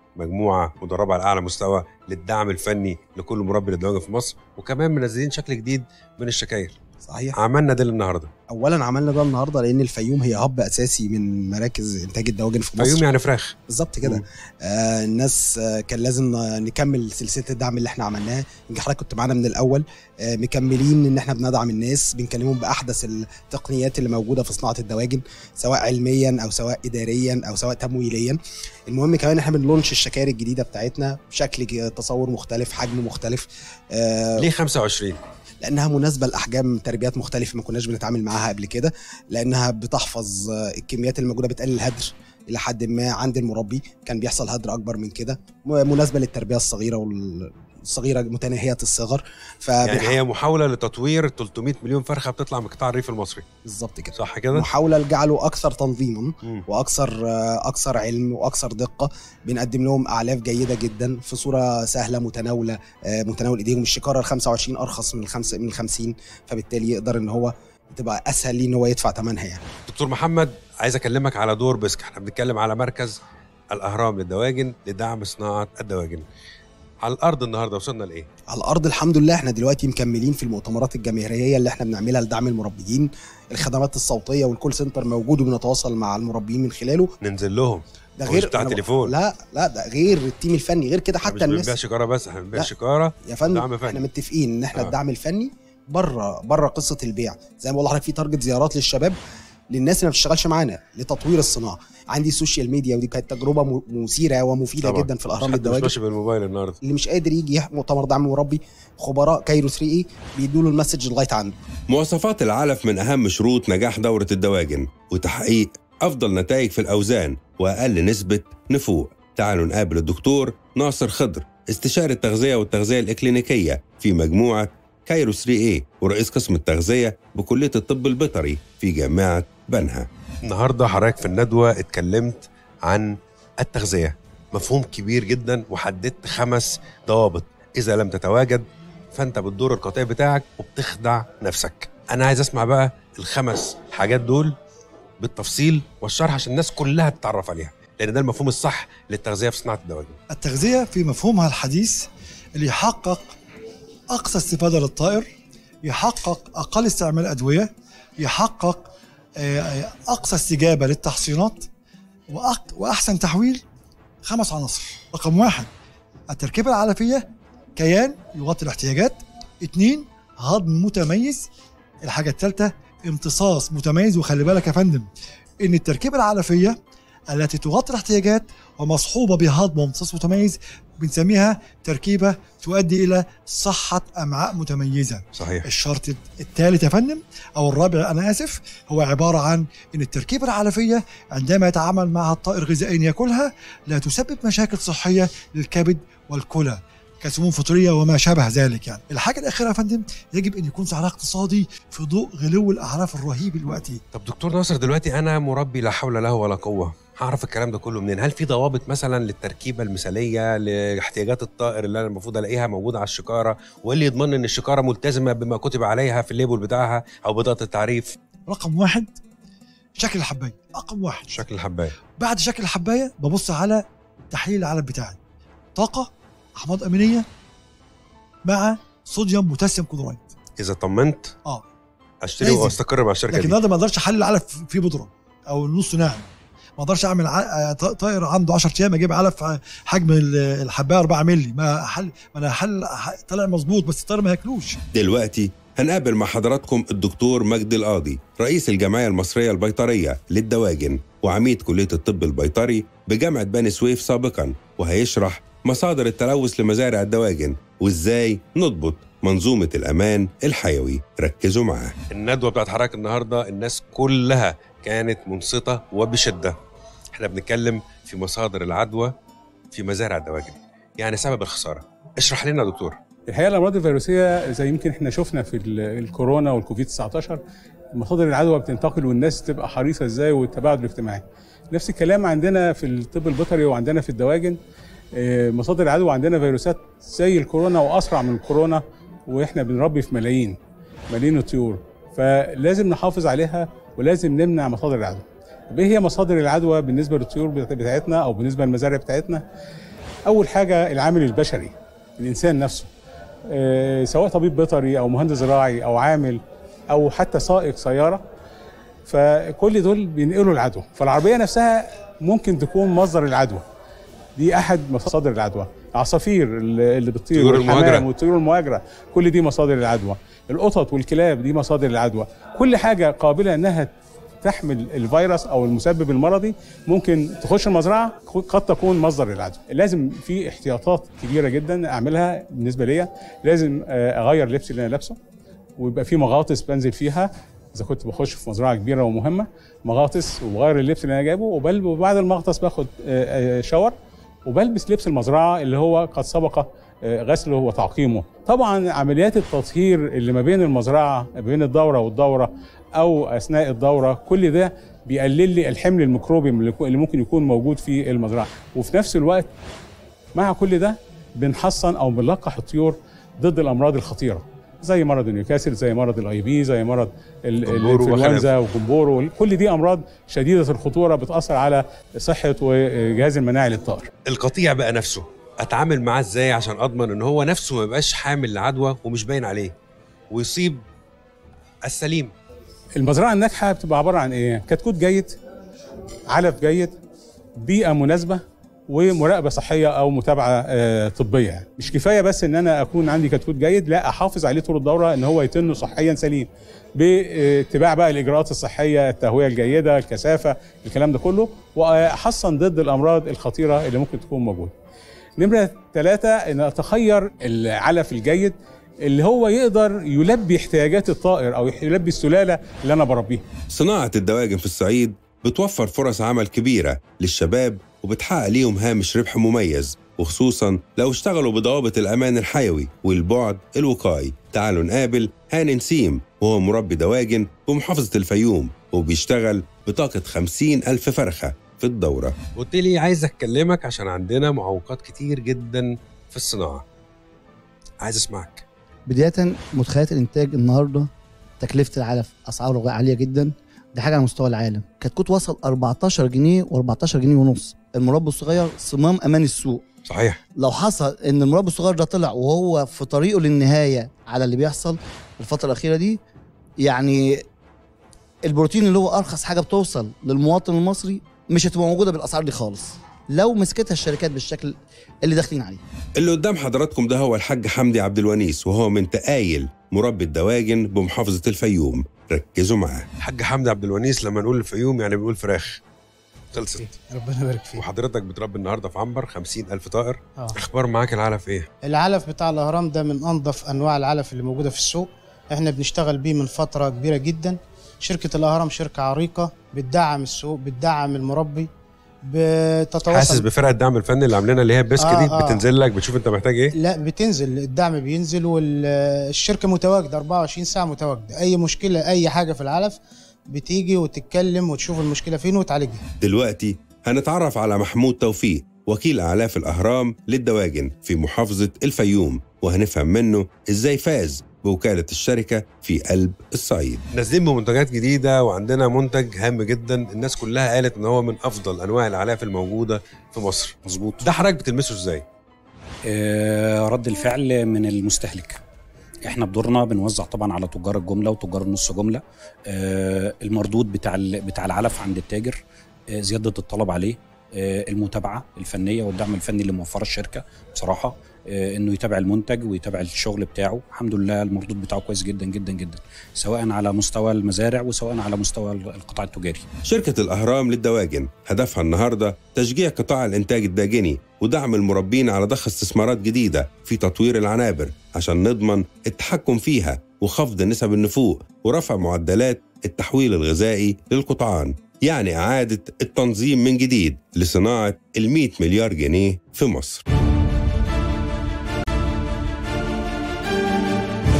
B: مجموعه مدربه على اعلى مستوى للدعم الفني لكل مربي للدواجن في مصر وكمان منزلين شكل جديد من الشكاير
J: صحيح
B: عملنا ده النهارده
J: اولا عملنا ده النهارده لان الفيوم هي هب اساسي من مراكز انتاج الدواجن في مصر
B: فيوم يعني فراخ
J: بالظبط كده
B: مم.
J: آه الناس آه كان لازم نكمل سلسله الدعم اللي احنا عملناها يمكن حضرتك كنت معانا من الاول آه مكملين ان احنا بندعم الناس بنكلمهم باحدث التقنيات اللي موجوده في صناعه الدواجن سواء علميا او سواء اداريا او سواء تمويليا المهم كمان احنا بنلونش الشكاير الجديده بتاعتنا بشكل تصور مختلف حجم مختلف آه
B: ليه 25
J: لانها مناسبه لاحجام تربيات مختلفه ما كناش بنتعامل معاها قبل كده لانها بتحفظ آه، الكميات الموجوده بتقلل الهدر الى حد ما عند المربي كان بيحصل هدر اكبر من كده م- مناسبه للتربيه الصغيره والصغيره متناهيه الصغر
B: يعني هي محاوله لتطوير 300 مليون فرخه بتطلع من قطاع الريف المصري
J: بالظبط كده
B: صح كده
J: محاوله لجعله اكثر تنظيما
B: مم.
J: واكثر آه، اكثر علم واكثر دقه بنقدم لهم اعلاف جيده جدا في صوره سهله متناوله آه، متناول ايديهم الشكاره ال 25 ارخص من الخمسه من ال 50 فبالتالي يقدر ان هو تبقى اسهل ليه ان هو يدفع ثمنها يعني
B: دكتور محمد عايز اكلمك على دور بسك احنا بنتكلم على مركز الاهرام للدواجن لدعم صناعه الدواجن على الارض النهارده وصلنا لايه
J: على الارض الحمد لله احنا دلوقتي مكملين في المؤتمرات الجماهيريه اللي احنا بنعملها لدعم المربيين الخدمات الصوتيه والكول سنتر موجود وبنتواصل مع المربيين من خلاله
B: ننزل لهم
J: ده
B: هو
J: غير
B: مش بتاع
J: أنا ب-
B: تليفون.
J: لا لا ده غير التيم الفني غير كده
B: إحنا
J: حتى
B: مش
J: الناس
B: بنبيع شكاره بس احنا بنبيع
J: لا.
B: شكاره
J: يا فندم
B: دعم فني.
J: احنا متفقين ان احنا
B: آه.
J: آه. الدعم الفني بره بره قصه البيع زي ما بقول لحضرتك في تارجت زيارات للشباب للناس اللي ما بتشتغلش معانا لتطوير الصناعه عندي السوشيال ميديا ودي كانت تجربه م- مثيره ومفيده
B: طبعاً.
J: جدا في
B: مش
J: الاهرام
B: حد مش
J: للدواجن
B: ماشي بالموبايل النهارده
J: اللي مش قادر يجي يح- مؤتمر دعم مربي خبراء كايرو 3 اي بيدوا له المسج لغايه عنده
C: مواصفات العلف من أهم شروط نجاح دورة الدواجن وتحقيق أفضل نتائج في الأوزان وأقل نسبة نفوق تعالوا نقابل الدكتور ناصر خضر استشاري التغذية والتغذية الإكلينيكية في مجموعة كايرو 3A ورئيس قسم التغذية بكلية الطب البيطري في جامعة بنها
B: النهارده حضرتك في الندوه اتكلمت عن التغذيه مفهوم كبير جدا وحددت خمس ضوابط اذا لم تتواجد فانت بتدور القطيع بتاعك وبتخدع نفسك انا عايز اسمع بقى الخمس حاجات دول بالتفصيل والشرح عشان الناس كلها تتعرف عليها لان ده المفهوم الصح للتغذيه في صناعه الدواجن
K: التغذية في مفهومها الحديث اللي يحقق أقصى استفادة للطائر يحقق أقل استعمال أدوية يحقق آه، آه، أقصى استجابة للتحصينات وأق- وأحسن تحويل خمس عناصر رقم واحد التركيبة العلفية كيان يغطي الاحتياجات اثنين هضم متميز الحاجة الثالثة امتصاص متميز وخلي بالك يا فندم ان التركيبة العلفية التي تغطي الاحتياجات ومصحوبة بهضم وامتصاص متميز بنسميها تركيبة تؤدي إلى صحة أمعاء متميزة
B: صحيح
K: الشرط الثالث يا فندم أو الرابع أنا آسف هو عبارة عن أن التركيبة العلفية عندما يتعامل معها الطائر غذائيا يأكلها لا تسبب مشاكل صحية للكبد والكلى كسموم فطريه وما شابه ذلك يعني الحاجه الاخيره يا فندم يجب ان يكون سعرها اقتصادي في ضوء غلو الاعلاف الرهيب الوقتي
B: طب دكتور ناصر دلوقتي انا مربي لا حول له ولا قوه هعرف الكلام ده كله منين هل في ضوابط مثلا للتركيبه المثاليه لاحتياجات الطائر اللي انا المفروض الاقيها موجوده على الشكاره واللي يضمن ان الشكاره ملتزمه بما كتب عليها في الليبل بتاعها او بطاقه التعريف
K: رقم واحد شكل الحبايه رقم واحد
B: شكل الحبايه
K: بعد شكل الحبايه ببص على تحليل العلف بتاعي طاقه احماض امينيه مع صوديوم بوتاسيوم كلورايد
B: اذا طمنت
K: اه
B: اشتري
K: لازم.
B: واستقر مع الشركه
K: لكن
B: دي
K: هذا ما اقدرش احلل العلف فيه بودره او نص ناعم ما اقدرش اعمل ع- آه، ط- طائر عنده 10 ايام اجيب علف ع- حجم ال- الحبايه 4 مللي ما حل ما انا حل ح- طلع مظبوط بس الطائر ما ياكلوش
C: دلوقتي هنقابل مع حضراتكم الدكتور مجدي القاضي رئيس الجمعية المصرية البيطرية للدواجن وعميد كلية الطب البيطري بجامعة بني سويف سابقا وهيشرح مصادر التلوث لمزارع الدواجن وازاي نضبط منظومة الأمان الحيوي ركزوا معاه
B: الندوه بتاعت حضرتك النهارده الناس كلها كانت منصته وبشده احنا بنتكلم في مصادر العدوى في مزارع الدواجن يعني سبب الخساره اشرح لنا يا دكتور
L: الحقيقه الامراض الفيروسيه زي يمكن احنا شفنا في ال- الكورونا والكوفيد 19 مصادر العدوى بتنتقل والناس تبقى حريصه ازاي والتباعد الاجتماعي نفس الكلام عندنا في الطب البيطري وعندنا في الدواجن آه، مصادر العدوى عندنا فيروسات زي الكورونا واسرع من الكورونا واحنا بنربي في ملايين ملايين الطيور فلازم نحافظ عليها ولازم نمنع مصادر العدوى طب ايه هي مصادر العدوى بالنسبه للطيور بتاعتنا او بالنسبه للمزارع بتاعتنا اول حاجه العامل البشري الانسان نفسه آه، سواء طبيب بيطري او مهندس زراعي او عامل او حتى سائق سياره فكل دول بينقلوا العدوى فالعربيه نفسها ممكن تكون مصدر العدوى دي احد مصادر العدوى العصافير اللي اللي بتطير
B: طيور
L: والحمام
B: المهاجرة.
L: والطيور المهاجره كل دي مصادر العدوى القطط والكلاب دي مصادر العدوى كل حاجه قابله انها تحمل الفيروس او المسبب المرضي ممكن تخش المزرعه قد تكون مصدر العدوى لازم في احتياطات كبيره جدا اعملها بالنسبه ليا لازم آه، اغير لبسي اللي انا لابسه ويبقى في مغاطس بنزل فيها اذا كنت بخش في مزرعه كبيره ومهمه مغاطس وبغير اللبس اللي انا جايبه وبل- وبعد المغطس باخد آه، آه، شاور وبلبس لبس المزرعه اللي هو قد سبق آه، غسله وتعقيمه طبعا عمليات التطهير اللي ما بين المزرعه ما بين الدوره والدوره او اثناء الدوره كل ده بيقلل لي الحمل الميكروبي اللي اللي ممكن يكون موجود في المزرعه وفي نفس الوقت مع كل ده بنحصن او بنلقح الطيور ضد الامراض الخطيره زي مرض نيوكاسل زي مرض الاي بي زي مرض ال-
B: جمبورو
L: الانفلونزا وجمبورو كل دي امراض شديده الخطوره بتاثر على صحه وجهاز المناعي للطائر
B: القطيع بقى نفسه اتعامل معاه ازاي عشان اضمن ان هو نفسه ما يبقاش حامل لعدوى ومش باين عليه ويصيب السليم
L: المزرعه الناجحه بتبقى عباره عن ايه كتكوت جيد علف جيد بيئه مناسبه ومراقبه صحيه او متابعه آه، طبيه يعني. مش كفايه بس ان انا اكون عندي كتكوت جيد لا احافظ عليه طول الدوره ان هو يتم صحيا سليم باتباع بقى الاجراءات الصحيه التهويه الجيده الكثافه الكلام ده كله واحصن ضد الامراض الخطيره اللي ممكن تكون موجوده نمرة ثلاثة إن أتخير العلف الجيد اللي هو يقدر يلبي احتياجات الطائر أو يلبي السلالة اللي أنا بربيها
C: صناعة الدواجن في الصعيد بتوفر فرص عمل كبيرة للشباب وبتحقق ليهم هامش ربح مميز وخصوصا لو اشتغلوا بضوابط الأمان الحيوي والبعد الوقائي تعالوا نقابل هاني نسيم وهو مربي دواجن بمحافظة الفيوم وبيشتغل بطاقة 50 ألف فرخة في الدورة
B: قلت لي عايز اكلمك عشان عندنا معوقات كتير جدا في الصناعه عايز اسمعك
M: بداية مدخلات الإنتاج النهاردة تكلفة العلف أسعاره عالية جدا دي حاجة على مستوى العالم كتكوت وصل 14 جنيه و14 جنيه ونص المربى الصغير صمام أمان السوق
B: صحيح
M: لو حصل ان المربى الصغير ده طلع وهو في طريقه للنهايه على اللي بيحصل الفتره الاخيره دي يعني البروتين اللي هو ارخص حاجه بتوصل للمواطن المصري مش هتبقى موجوده بالاسعار دي خالص لو مسكتها الشركات بالشكل اللي داخلين عليه
C: اللي قدام حضراتكم ده هو الحاج حمدي عبد الونيس وهو من تقايل مربي الدواجن بمحافظة الفيوم ركزوا معاه
B: حاج حمدي عبد الونيس لما نقول الفيوم يعني بنقول فراخ خلصت
N: ربنا يبارك فيك
B: وحضرتك بتربي النهارده في عنبر 50 ألف طائر
N: اه
B: اخبار معاك العلف ايه
N: العلف بتاع الاهرام ده من انظف انواع العلف اللي موجوده في السوق احنا بنشتغل بيه من فتره كبيره جدا شركه الاهرام شركه عريقه بتدعم السوق بتدعم المربي بتتواصل
B: حاسس بفرق الدعم الفني اللي عاملينها اللي هي بيسك
N: آه،
B: دي
N: آه.
B: بتنزل لك بتشوف انت محتاج ايه
N: لا بتنزل الدعم بينزل والشركه متواجده 24 ساعه متواجده اي مشكله اي حاجه في العلف بتيجي وتتكلم وتشوف المشكله فين وتعالجها
C: دلوقتي هنتعرف على محمود توفيق وكيل أعلاف الأهرام للدواجن في محافظة الفيوم وهنفهم منه إزاي فاز بوكالة الشركة في قلب الصعيد
B: نازلين بمنتجات جديده وعندنا منتج هام جدا الناس كلها قالت ان هو من افضل انواع الاعلاف الموجوده في مصر
O: مظبوط
B: ده حضرتك بتلمسه ازاي
O: آه، رد الفعل من المستهلك احنا بدورنا بنوزع طبعا على تجار الجمله وتجار النص جمله آه، المردود بتاع ال- بتاع العلف عند التاجر آه، زياده الطلب عليه آه، المتابعه الفنيه والدعم الفني اللي موفره الشركه بصراحه آه، انه يتابع المنتج ويتابع الشغل بتاعه الحمد لله المردود بتاعه كويس جدا جدا جدا سواء على مستوى المزارع وسواء على مستوى القطاع التجاري
C: شركة الأهرام للدواجن هدفها النهاردة تشجيع قطاع الإنتاج الداجني ودعم المربين على ضخ استثمارات جديدة في تطوير العنابر عشان نضمن التحكم فيها وخفض نسب النفوق ورفع معدلات التحويل الغذائي للقطعان يعني إعادة التنظيم من جديد لصناعة ال 100 مليار جنيه في مصر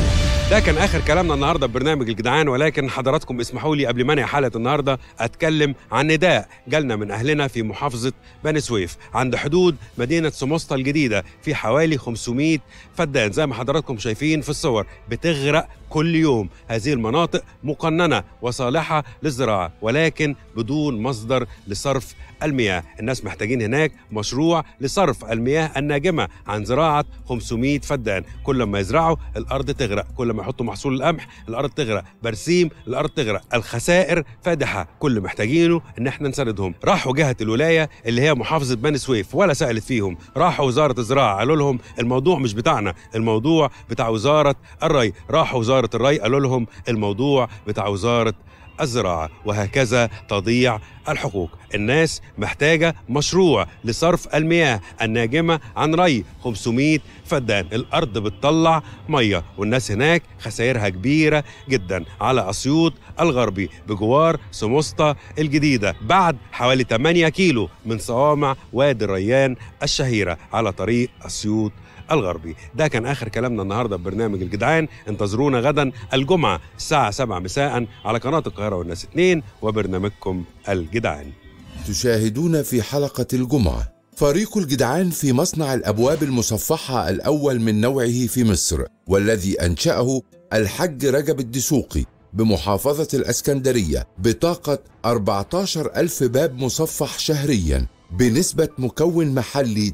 B: ده كان اخر كلامنا النهارده في برنامج الجدعان ولكن حضراتكم اسمحوا لي قبل ما انهي حلقه النهارده اتكلم عن نداء جالنا من اهلنا في محافظه بني سويف عند حدود مدينه سموسطه الجديده في حوالي 500 فدان زي ما حضراتكم شايفين في الصور بتغرق كل يوم هذه المناطق مقننه وصالحه للزراعه ولكن بدون مصدر لصرف المياه الناس محتاجين هناك مشروع لصرف المياه الناجمة عن زراعة 500 فدان كل ما يزرعوا الأرض تغرق كل ما يحطوا محصول القمح الأرض تغرق برسيم الأرض تغرق الخسائر فادحة كل اللي محتاجينه إن احنا نساندهم راحوا جهة الولاية اللي هي محافظة بني سويف ولا سألت فيهم راحوا وزارة الزراعة قالوا لهم الموضوع مش بتاعنا الموضوع بتاع وزارة الري راحوا وزارة الري قالوا لهم الموضوع بتاع وزارة الزراعة وهكذا تضيع الحقوق الناس محتاجة مشروع لصرف المياه الناجمة عن ري 500 فدان الأرض بتطلع مية والناس هناك خسائرها كبيرة جدا على أسيوط الغربي بجوار سموسطة الجديدة بعد حوالي 8 كيلو من صوامع وادي الريان الشهيرة على طريق أسيوط الغربي ده كان آخر كلامنا النهاردة في برنامج الجدعان انتظرونا غدا الجمعة الساعة 7 مساء على قناة القاهرة والناس 2 وبرنامجكم الجدعان
C: تشاهدون في حلقة الجمعة فريق الجدعان في مصنع الأبواب المصفحة الأول من نوعه في مصر والذي أنشأه الحج رجب الدسوقي بمحافظة الأسكندرية بطاقة 14 ألف باب مصفح شهريا بنسبة مكون محلي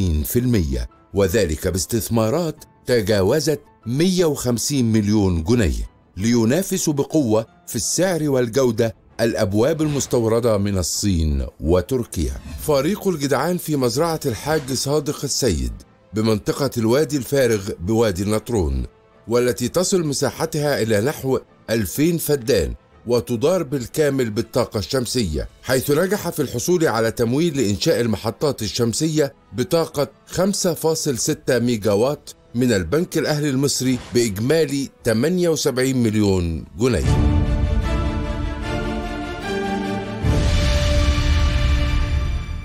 C: 80% وذلك باستثمارات تجاوزت 150 مليون جنيه لينافس بقوة في السعر والجودة الأبواب المستوردة من الصين وتركيا فريق الجدعان في مزرعة الحاج صادق السيد بمنطقة الوادي الفارغ بوادي النطرون والتي تصل مساحتها إلى نحو 2000 فدان وتدار بالكامل بالطاقة الشمسية حيث نجح في الحصول على تمويل لإنشاء المحطات الشمسية بطاقة 5.6 ميجا وات من البنك الأهلي المصري بإجمالي 78 مليون جنيه